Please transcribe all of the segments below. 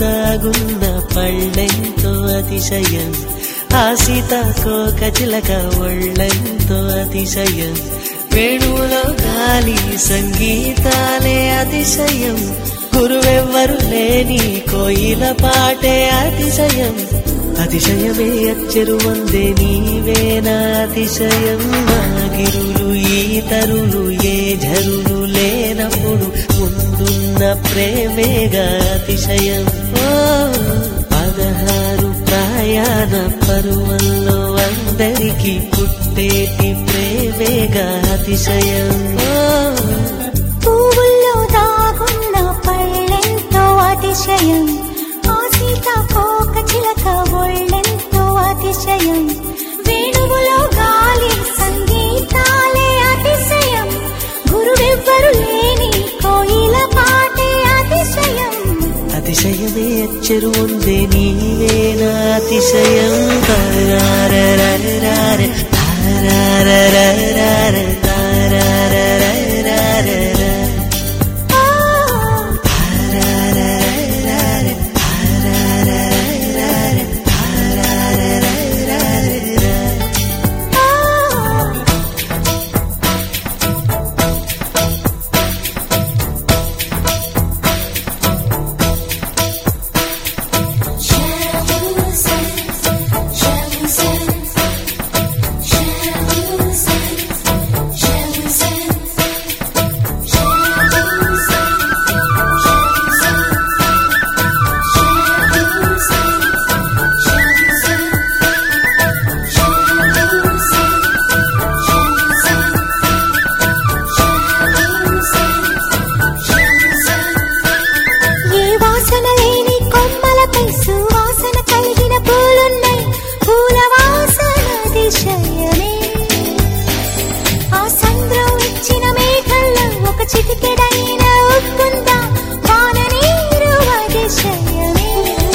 దాగున్న పళ్ళెంతో అతిశయం ఆ సీతాకోక చిలక ఒళ్ళెంతో అతిశయం వేణువులో గాలి సంగీతాలే అతిశయం గురువెవ్వరు లేని కోయిల పాటే అతిశయం అతిశయమే అచ్చరు వందే నీవేనా అతిశయం మాగిరులు ఈతరులు ఏ ఝరులు లేనప్పుడు ముందున్న ప్రేమేగా అతిశయం ఓ పదహారు ప్రయాణ పరువల్లో అందరికీ పుట్టేటి ప్రేమేగా అతిశయం ఓ పువ్వుల్లో దాగున్న పళ్ళెంతో అతిశయం ఆ సీతాకోక చిలక ఒళ్ళెంతో అతిశయం వేణువులో గాలి సంగీతాలే అతిశయం గురువెవ్వరు లేని కోయిల పాటే అతిశయం అతిశయమే అచ్చరు ఉందే నీవేనా అతిశయం తారారరరార, తారారరరార, తారారరరార, ఆ, తారారరరార, తారారరరార, తారారరరార. ఆ. ఏ వాసన లేని కొమ్మలపై సువాసన కలిగిన పూలున్నాయి పూల వాసన అతిశయమే ఆ సంద్రం ఇచ్చిన మేఘల్లో ఒక చిటికెడైన ఉప్పుందా వాన నీరు అతిశయమే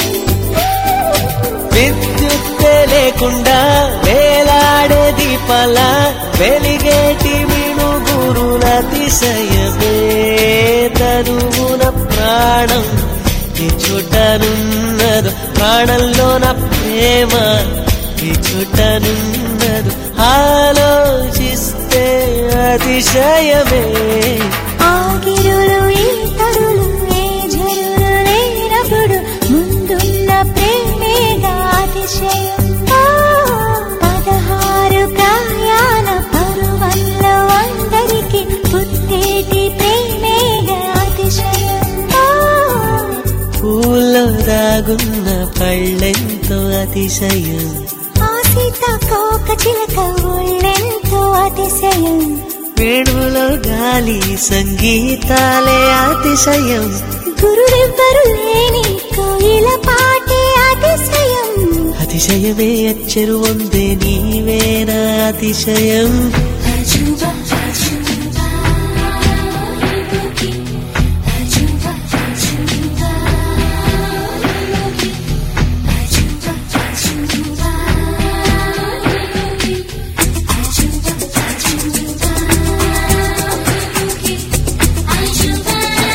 విద్యుత్తే లేకుండా వేలాడే దీపాల వెలిగేటి మిణుగురుల అతిశయమే తరువున ప్రాణం ఈ చుట్టనున్నదు ప్రాణంలోన ప్రేమ ఈ చుట్టనున్నదు ఆలోచిస్తే అతిశయమే ఆగిరులు ఈ తరులు ఏ జరులు లేనప్పుడు ముందున్న ప్రేమేగా అతిశయం ఆ, పదహారు ప్రయాణ పరువల్లో అందరికి పుట్టేటి ప్రేమేగా అతిశయం ఆ, పూల్లో దాగున్న పళ్ళెంతో అతిశయం ఆ సీతాకోక చిలక ఒళ్ళెంతో అతిశయం వేణువులో గాలి సంగీతాలే అతిశయం గురువెవ్వరు లేని కోయిల పాటే అతిశయం అతిశయమే అచ్చరు వందే నీవేనా అతిశయం అజుబా అజుబా అజుబా అజుబా అజుబా అజుబా అజుబా అజుబా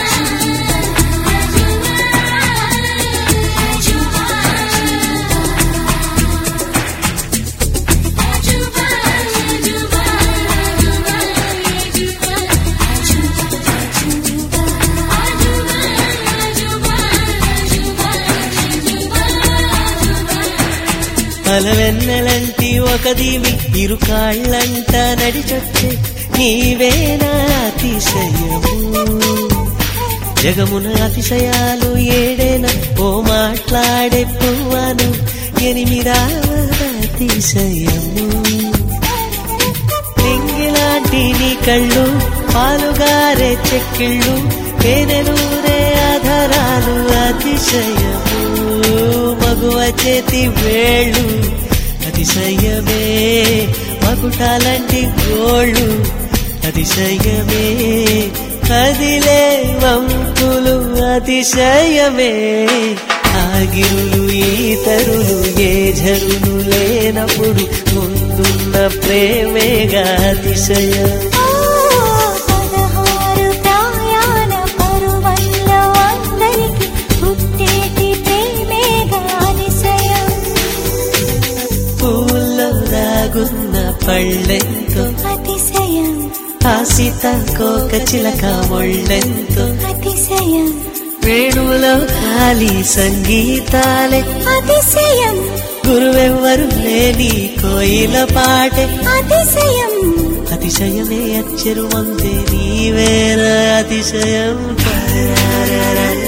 అలవెన్నెలంటి ఒక దీవి ఇరు కాళ్ళంట నడిచొచ్చే నీవేనా అతిశయము జగమున అతిశయాలు ఏడేన ఓ మాట్లాడే పువ్వను ఎనిమిదావద అతిశయము నింగిలాంటి నీ కళ్ళు పాలుగారే చెక్కిళ్ళు తేనెలూరే ఆధారాలు అతిశయము మగువ చేతి వేళ్ళు అతిశయమే మకుటాలంటి గోళ్ళు అతిశయమే కదిలే వంతులు అతిశయమే ఆగిరులు ఈతరులు ఏ జరులు లేనప్పుడు ముందున్న ప్రేమేగా అతిశయం పదహారు ప్రయాణ పరువల్లో అందరికి పుట్టేటి కోక చిలక ఒళ్ళెంతో అతిశయం వేణువులో ఖాళీ సంగీతాలే అతిశయం గురువెవ్వరు లేని కోయిల పాటే అతిశయం అతిశయమే అచ్చరు వంతే నీవేర అతిశయం పరారర.